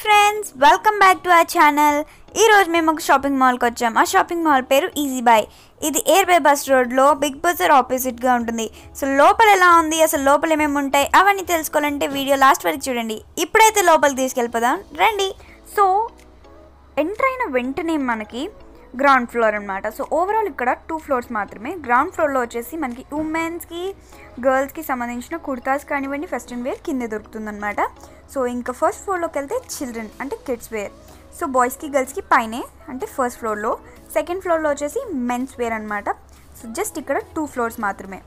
friends welcome back to our channel ఈ రోజు మేము ఒక షాపింగ్ మాల్కి వచ్చాం ఆ షాపింగ్ మాల్ పేరు ఈజీ బై ఇది ఎయిర్ బై బస్ రోడ్లో బిగ్ బజార్ ఆపోజిట్గా ఉంటుంది సో లోపల ఎలా ఉంది అసలు లోపల ఏమేమి ఉంటాయి అవన్నీ తెలుసుకోవాలంటే వీడియో లాస్ట్ వరకు చూడండి ఇప్పుడైతే లోపలికి తీసుకెళ్ళిపోదాం రండి సో ఎంటర్ అయిన వెంటనే మనకి గ్రౌండ్ ఫ్లోర్ అనమాట సో ఓవరాల్ ఇక్కడ టూ ఫ్లోర్స్ మాత్రమే గ్రౌండ్ ఫ్లోర్లో వచ్చేసి మనకి ఉమెన్స్కి గర్ల్స్కి సంబంధించిన కుర్తాస్ కానివ్వండి వెస్ట్రన్ వేర్ కిందే దొరుకుతుందన్నమాట సో ఇంకా ఫస్ట్ ఫ్లోర్లోకి వెళ్తే చిల్డ్రన్ అంటే కిడ్స్ వేర్ సో బాయ్స్కి గర్ల్స్కి పైనే అంటే ఫస్ట్ ఫ్లోర్లో సెకండ్ ఫ్లోర్లో వచ్చేసి మెన్స్ వేర్ అనమాట సో జస్ట్ ఇక్కడ టూ ఫ్లోర్స్ మాత్రమే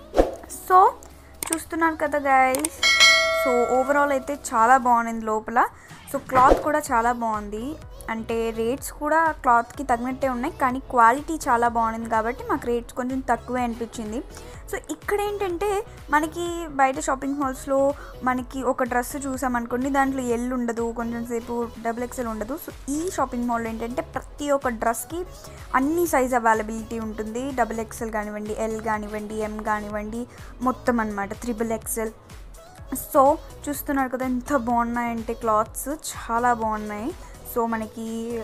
సో చూస్తున్నారు కదా గైస్ సో ఓవరాల్ అయితే చాలా బాగుంది లోపల సో క్లాత్ కూడా చాలా బాగుంది అంటే రేట్స్ కూడా క్లాత్కి తగినట్టే ఉన్నాయి కానీ క్వాలిటీ చాలా బాగుంది కాబట్టి మాకు రేట్స్ కొంచెం తక్కువే అనిపించింది సో ఇక్కడ ఏంటంటే మనకి బయట షాపింగ్ మాల్స్లో మనకి ఒక డ్రెస్ చూసామనుకోండి దాంట్లో ఎల్ ఉండదు కొంచెం సేపు డబుల్ ఎక్స్ఎల్ ఉండదు సో ఈ షాపింగ్ మాల్లో ఏంటంటే ప్రతి ఒక్క డ్రెస్కి అన్ని సైజ్ అవైలబిలిటీ ఉంటుంది డబుల్ ఎక్స్ఎల్ కానివ్వండి ఎల్ కానివ్వండి ఎం కానివ్వండి మొత్తం అనమాట త్రిబుల్ ఎక్స్ఎల్ సో చూస్తున్నారు కదా ఎంత బాగున్నాయంటే క్లాత్స్ చాలా బాగున్నాయి సో మనకి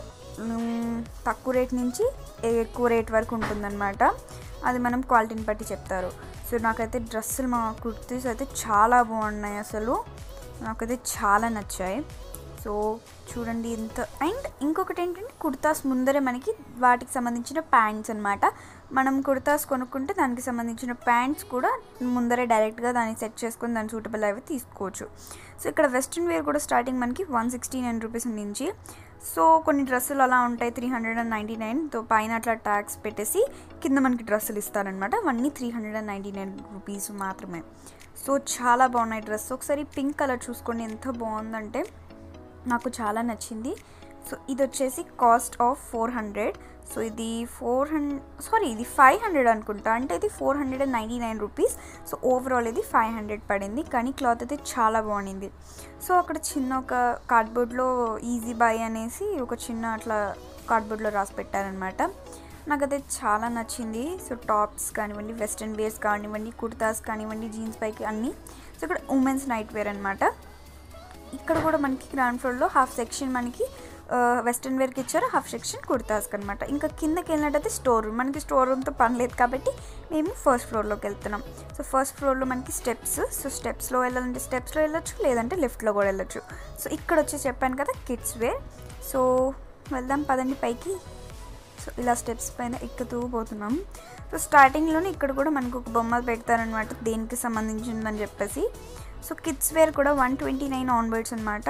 మ్, తక్కువ రేట్ నుంచి ఎక్కువ రేట్ వరకు ఉంటుందన్నమాట అది మనం క్వాలిటీని బట్టి చెప్తారు సో నాకైతే డ్రెస్సులు మా కుర్తీస్ అయితే చాలా బాగున్నాయి అసలు నాకైతే చాలా నచ్చాయి సో చూడండి ఎంత అండ్ ఇంకొకటి ఏంటంటే కుర్తాస్ ముందరే మనకి వాటికి సంబంధించిన ప్యాంట్స్ అనమాట మనం కుర్తాస్ కొనుక్కుంటే దానికి సంబంధించిన ప్యాంట్స్ కూడా ముందరే డైరెక్ట్గా దాన్ని సెట్ చేసుకొని దాని సూటబుల్ అవి తీసుకోవచ్చు సో ఇక్కడ వెస్ట్రన్ వేర్ కూడా స్టార్టింగ్ మనకి వన్ సిక్స్టీ నైన్ రూపీస్ నుంచి సో కొన్ని డ్రెస్సులు అలా ఉంటాయి త్రీ హండ్రెడ్ అండ్ నైంటీ నైన్తో పైన అట్లా ట్యాక్స్ పెట్టేసి కింద మనకి డ్రెస్సులు ఇస్తారనమాట అవన్నీ three hundred and ninety nine rupees మాత్రమే సో చాలా బాగున్నాయి డ్రెస్ ఒకసారి పింక్ కలర్ చూసుకోండి ఎంత బాగుందంటే నాకు చాలా నచ్చింది సో ఇది వచ్చేసి cost of four hundred so ఇది ఫోర్ హండ్రెడ్ సారీ ఇది ఫైవ్ హండ్రెడ్ అనుకుంటా అంటే ఇది four hundred and ninety nine rupees so overall ఇది ఫైవ్ హండ్రెడ్ పడింది కానీ క్లాత్ అయితే చాలా బాగుండింది సో అక్కడ చిన్న ఒక కార్డ్బోర్డ్లో ఈజీ బై అనేసి ఒక చిన్న అట్లా కార్డ్బోర్డ్లో రాసి పెట్టారనమాట నాకైతే చాలా నచ్చింది సో టాప్స్ కానివ్వండి వెస్ట్రన్ వేర్స్ కానివ్వండి కుర్తాస్ కానివ్వండి జీన్స్ పైకి అన్నీ సో ఇక్కడ ఉమెన్స్ నైట్ వేర్ అనమాట ఇక్కడ కూడా మనకి గ్రౌండ్ ఫ్లోర్లో హాఫ్ సెక్షన్ మనకి వెస్ట్రన్ వేర్కి ఇచ్చారు హాఫ్ సెక్షన్ కుర్తాస్కి అనమాట ఇంకా కిందకి వెళ్ళినట్టయితే స్టోర్ రూమ్ మనకి స్టోర్ రూమ్తో పని లేదు కాబట్టి మేము ఫస్ట్ ఫ్లోర్లోకి వెళ్తున్నాం సో ఫస్ట్ ఫ్లోర్లో మనకి స్టెప్స్ సో స్టెప్స్లో వెళ్ళాలంటే స్టెప్స్లో వెళ్ళొచ్చు లేదంటే లిఫ్ట్లో కూడా వెళ్ళొచ్చు సో ఇక్కడ వచ్చి చెప్పాను కదా కిడ్స్ వేర్ సో వెళ్దాం పదండి పైకి సో ఇలా స్టెప్స్ పైన ఎక్కుతూ పోతున్నాం సో స్టార్టింగ్లోనే ఇక్కడ కూడా మనకు ఒక బొమ్మ పెడతారనమాట దేనికి సంబంధించిందని చెప్పేసి సో కిడ్స్ వేర్ కూడా వన్ ట్వంటీ నైన్ ఆన్వర్డ్స్ అనమాట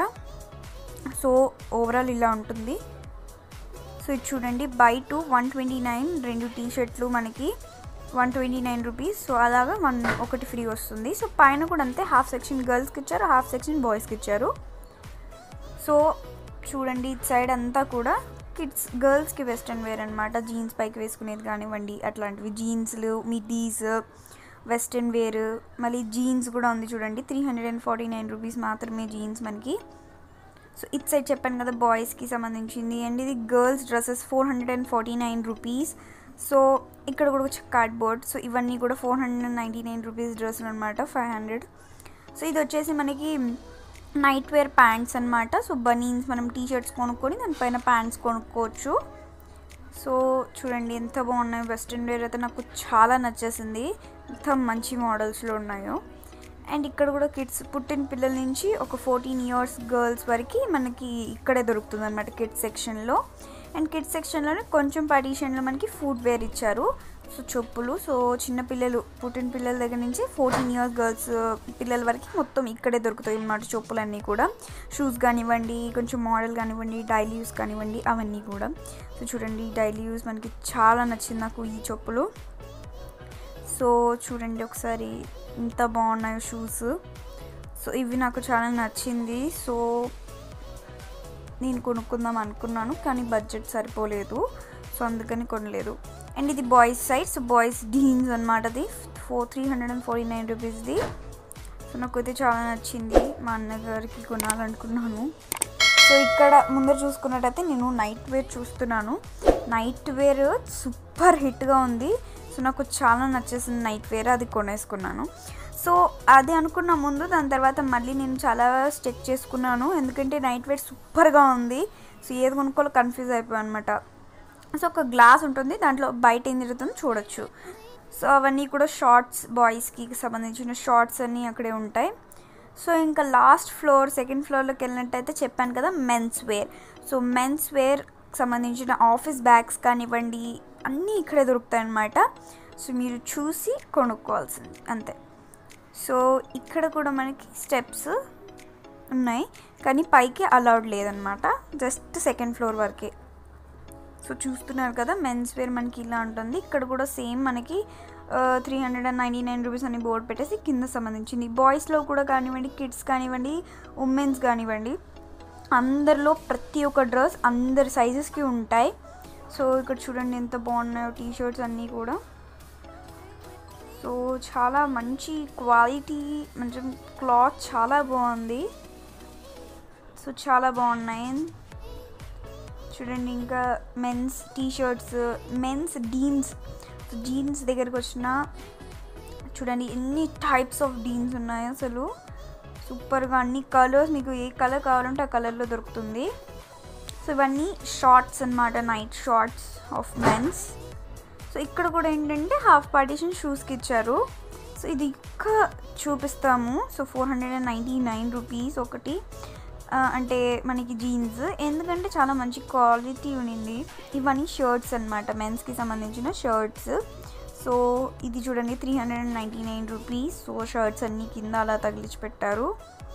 సో ఓవరాల్ ఇలా ఉంటుంది సో ఇది చూడండి buy two one twenty nine రెండు టీ షర్ట్లు మనకి one twenty nine rupees so అలాగా వన్ ఒకటి ఫ్రీ వస్తుంది సో పైన కూడా అంతే హాఫ్ సెక్షన్ గర్ల్స్కి ఇచ్చారు హాఫ్ సెక్షన్ బాయ్స్కి ఇచ్చారు సో చూడండి ఇటు సైడ్ అంతా కూడా కిడ్స్ గర్ల్స్కి వెస్ట్రన్ వేర్ అనమాట జీన్స్ పైకి వేసుకునేది కానివ్వండి అట్లాంటివి జీన్స్లు మిడ్డీస్ వెస్ట్రన్ వేర్ మళ్ళీ జీన్స్ కూడా ఉంది చూడండి three hundred and forty nine rupees మాత్రమే జీన్స్ మనకి సో ఇట్ సైడ్ చెప్పాను కదా బాయ్స్కి సంబంధించింది అండ్ ఇది girls dresses four hundred and forty nine rupees so ఇక్కడ కూడా ఒక కార్డ్బోర్డ్ సో ఇవన్నీ కూడా four hundred and ninety nine rupees డ్రెస్సులు అనమాట ఫైవ్ హండ్రెడ్ సో ఇది వచ్చేసి మనకి నైట్ వేర్ ప్యాంట్స్ అనమాట సో బనీన్స్ మనం టీ షర్ట్స్ కొనుక్కొని దానిపైన ప్యాంట్స్ కొనుక్కోవచ్చు సో చూడండి ఎంత బాగున్నాయి వెస్ట్రన్ వేర్ అయితే నాకు చాలా నచ్చేసింది ఎంత మంచి మోడల్స్లో ఉన్నాయో అండ్ ఇక్కడ కూడా కిడ్స్ పుట్టిన పిల్లల నుంచి ఒక ఫోర్టీన్ ఇయర్స్ గర్ల్స్ వరకు మనకి ఇక్కడే దొరుకుతుంది అనమాట కిడ్స్ సెక్షన్లో అండ్ కిడ్స్ సెక్షన్లోనే కొంచెం పటిషన్లో మనకి ఫుడ్ వేర్ ఇచ్చారు సో చెప్పులు సో చిన్న పిల్లలు పుట్టిన పిల్లల దగ్గర నుంచి ఫోర్టీన్ ఇయర్స్ గర్ల్స్ పిల్లల వరకు మొత్తం ఇక్కడే దొరుకుతాయి అన్నమాట చెప్పులన్నీ కూడా షూస్ కానివ్వండి కొంచెం మోడల్ కానివ్వండి డైలీ యూస్ కానివ్వండి అవన్నీ కూడా సో చూడండి డైలీ యూస్ మనకి చాలా నచ్చింది నాకు ఈ చెప్పులు సో చూడండి ఒకసారి ఇంత బాగున్నాయో షూస్ సో ఇవి నాకు చాలా నచ్చింది సో నేను కొనుక్కుందాం అనుకున్నాను కానీ బడ్జెట్ సరిపోలేదు సో అందుకని కొనలేదు అండ్ ఇది boys side so boys jeans అనమాట అది four three hundred and forty nine రూపీస్ది సో నాకైతే చాలా నచ్చింది మా అన్నగారికి కొనాలనుకున్నాను సో ఇక్కడ ముందర చూసుకున్నట్టయితే నేను నైట్ వేర్ చూస్తున్నాను నైట్ వేర్ సూపర్ హిట్గా ఉంది సో నాకు చాలా నచ్చేసింది నైట్ వేర్ అది కొనేసుకున్నాను సో అది అనుకున్న ముందు దాని తర్వాత మళ్ళీ నేను చాలా చెక్ చేసుకున్నాను ఎందుకంటే నైట్ వేర్ సూపర్గా ఉంది సో ఏది కొనుక్కోవాలో కన్ఫ్యూజ్ అయిపోయాను అనమాట సో ఒక గ్లాస్ ఉంటుంది దాంట్లో బయట ఏం జరుగుతుందో చూడొచ్చు సో అవన్నీ కూడా షార్ట్స్ బాయ్స్కి సంబంధించిన షార్ట్స్ అన్నీ అక్కడే ఉంటాయి సో ఇంకా లాస్ట్ ఫ్లోర్ సెకండ్ ఫ్లోర్లోకి వెళ్ళినట్టయితే చెప్పాను కదా men's wear so men's wear సంబంధించిన ఆఫీస్ బ్యాగ్స్ కానివ్వండి అన్నీ ఇక్కడే దొరుకుతాయి అన్నమాట సో మీరు చూసి కొనుక్కోవాల్సింది అంతే సో ఇక్కడ కూడా మనకి స్టెప్స్ ఉన్నాయి కానీ పైకి అలౌడ్ లేదనమాట జస్ట్ సెకండ్ ఫ్లోర్ వరకే సో చూస్తున్నారు కదా మెన్స్ వేర్ మనకి ఇలా ఉంటుంది ఇక్కడ కూడా సేమ్ మనకి three hundred and ninety nine rupees అని బోర్డు పెట్టేసి కింద సంబంధించింది బాయ్స్లో కూడా కానివ్వండి కిడ్స్ కానివ్వండి ఉమెన్స్ కానివ్వండి అందరిలో ప్రతి ఒక్క డ్రెస్ అందరి సైజెస్కి ఉంటాయి సో ఇక్కడ చూడండి ఎంత బాగున్నాయో టీ షర్ట్స్ అన్నీ కూడా సో చాలా మంచి క్వాలిటీ మంచి క్లాత్ చాలా బాగుంది సో చాలా బాగున్నాయి చూడండి ఇంకా men's T shirts men's jeans jeans దగ్గరికి వచ్చిన చూడండి ఎన్ని టైప్స్ ఆఫ్ డీన్స్ ఉన్నాయి అసలు సూపర్గా అన్ని కలర్స్ మీకు ఏ కలర్ కావాలంటే ఆ కలర్లో దొరుకుతుంది సో ఇవన్నీ షార్ట్స్ అనమాట night shorts of men's so ఇక్కడ కూడా ఏంటంటే హాఫ్ పార్టీషన్ షూస్కి ఇచ్చారు సో ఇది ఇంకా చూపిస్తాము so four hundred and ninety nine rupees ఒకటి ఆ, అంటే మనకి జీన్స్ ఎందుకంటే చాలా మంచి క్వాలిటీ ఉండింది ఇవన్నీ షర్ట్స్ అనమాట మెన్స్కి సంబంధించిన షర్ట్స్ సో ఇది చూడండి three hundred and ninety nine rupees so shirts అన్నీ కింద అలా తగిలించి పెట్టారు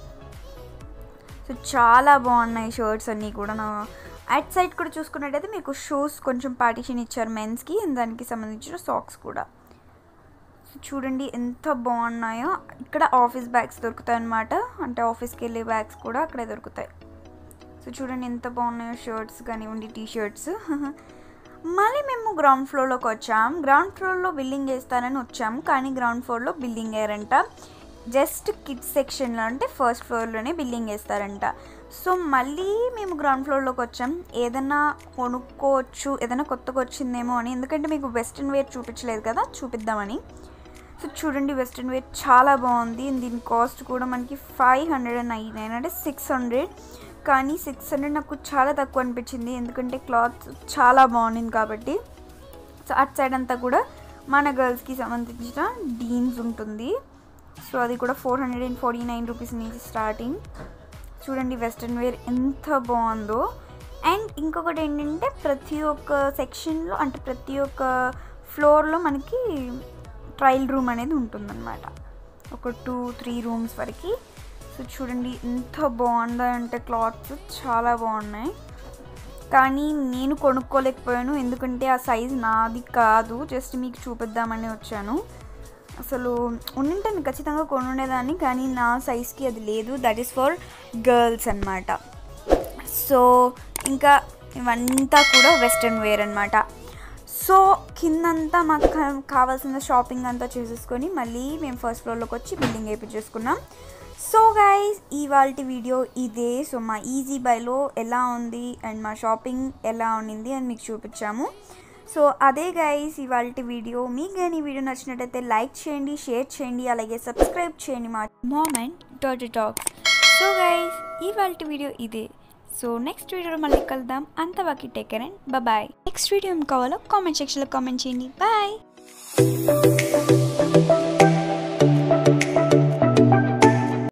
సో చాలా బాగున్నాయి షర్ట్స్ అన్నీ కూడా నా అట్ సైడ్ కూడా చూసుకున్నట్టయితే మీకు షూస్ కొంచెం పార్టీషన్ ఇచ్చారు మెన్స్కి దానికి సంబంధించిన సాక్స్ కూడా సో చూడండి ఎంత బాగున్నాయో ఇక్కడ ఆఫీస్ బ్యాగ్స్ దొరుకుతాయి అన్నమాట అంటే ఆఫీస్కి వెళ్ళే బ్యాగ్స్ కూడా అక్కడే దొరుకుతాయి సో చూడండి ఎంత బాగున్నాయో షర్ట్స్ కానివ్వండి టీ షర్ట్స్ మళ్ళీ మేము గ్రౌండ్ ఫ్లోర్లోకి వచ్చాం గ్రౌండ్ ఫ్లోర్లో బిల్డింగ్ వేస్తారని వచ్చాం కానీ గ్రౌండ్ ఫ్లోర్లో బిల్డింగ్ వేయరంట జస్ట్ కిడ్స్ సెక్షన్లో అంటే ఫస్ట్ ఫ్లోర్లోనే బిల్డింగ్ వేస్తారంట సో మళ్ళీ మేము గ్రౌండ్ ఫ్లోర్లోకి వచ్చాం ఏదైనా కొనుక్కోవచ్చు ఏదైనా కొత్తగా వచ్చిందేమో అని ఎందుకంటే మీకు వెస్ట్రన్ వేర్ చూపించలేదు కదా చూపిద్దామని సో చూడండి వెస్ట్రన్ వేర్ చాలా బాగుంది దీని కాస్ట్ కూడా మనకి five hundred and nine nine అంటే సిక్స్ హండ్రెడ్ కానీ సిక్స్ హండ్రెడ్ నాకు చాలా తక్కువ అనిపించింది ఎందుకంటే క్లాత్ చాలా బాగుంది కాబట్టి సో అటు సైడ్ అంతా కూడా మన గర్ల్స్కి సంబంధించిన డీన్స్ ఉంటుంది సో అది కూడా four hundred and forty nine rupees నుంచి స్టార్టింగ్ చూడండి వెస్ట్రన్ వేర్ ఎంత బాగుందో అండ్ ఇంకొకటి ఏంటంటే ప్రతి ఒక్క సెక్షన్లో అంటే ప్రతి ఒక్క ఫ్లోర్లో మనకి ట్రయల్ రూమ్ అనేది ఉంటుందన్నమాట ఒక టూ త్రీ రూమ్స్ వరకు సో చూడండి ఎంత బాగుందో అంటే క్లాత్స్ చాలా బాగున్నాయి కానీ నేను కొనుక్కోలేకపోయాను ఎందుకంటే ఆ సైజ్ నాది కాదు జస్ట్ మీకు చూపిద్దామని వచ్చాను అసలు ఉండింటే నేను ఖచ్చితంగా కొనుండేదాన్ని కానీ నా సైజ్కి అది లేదు దట్ ఈస్ ఫర్ గర్ల్స్ అనమాట సో ఇంకా ఇవంతా కూడా వెస్ట్రన్ వేర్ అనమాట సో కిందంతా మాకు కా- కావాల్సిన షాపింగ్ అంతా చేసేసుకొని మళ్ళీ మేము ఫస్ట్ ఫ్లోర్లోకి వచ్చి బిల్డింగ్ వేయించేసుకున్నాం సో గైస్ ఇవాళ వీడియో ఇదే సో మా ఈజీ బైలో ఎలా ఉంది అండ్ మా షాపింగ్ ఎలా ఉండింది అని మీకు చూపించాము సో అదే గైస్ ఇవాళ వీడియో మీకు కానీ వీడియో నచ్చినట్టయితే లైక్ చేయండి షేర్ చేయండి అలాగే సబ్స్క్రైబ్ చేయండి మా మామెంట్ డాట్ టాక్ సో గైస్ ఇవాళ వీడియో ఇదే సో నెక్స్ట్ వీడియోలో మళ్ళీ కలుద్దాం అంతవరకు take care and bye next video ఏం కావాలో కామెంట్ సెక్షన్లో కామెంట్ చేయండి బాయ్